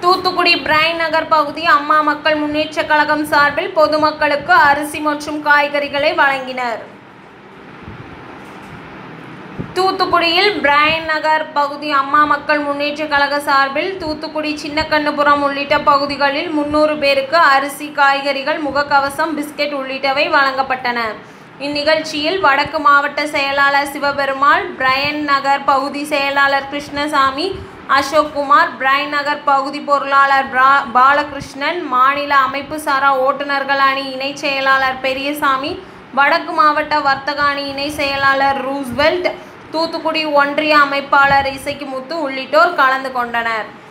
Thoothukudi brain நகர் பகுதி அம்மா மக்கள் முன்னேற்றக் கழகம் சார்பில் பொதுமக்களுக்கு அரிசி மற்றும் காய்கறிகளை வழங்கினர் தூத்துக்குடியில் பிரைன் நகர் பகுதி அம்மா மக்கள் முன்னேற்றக் கழக சார்பில் தூத்துக்குடி சின்னக்கண்ணுபுரம் உள்ளிட்ட பகுதிகளில் முன்னூறு பேருக்கு அரிசி காய்கறிகள் முகக்கவசம் பிஸ்கெட் உள்ளிட்டவை வழங்கப்பட்டன இந்நிகழ்ச்சியில் வடக்கு மாவட்ட செயலாளர் சிவபெருமாள் பிரையன் நகர் பகுதி செயலாளர் கிருஷ்ணசாமி அசோக்குமார் பிரைன் நகர் பகுதி பொருளாளர் பிரா- பாலகிருஷ்ணன் மாநில அமைப்பு சாரா ஓட்டுநர்கள் அணி இணைச் செயலாளர் பெரியசாமி வடக்கு மாவட்ட வர்த்தக அணி இணை செயலாளர் ரூஸ்வெல்ட் தூத்துக்குடி ஒன்றிய அமைப்பாளர் இசைக்குமுத்து உள்ளிட்டோர் கலந்து கொண்டனர்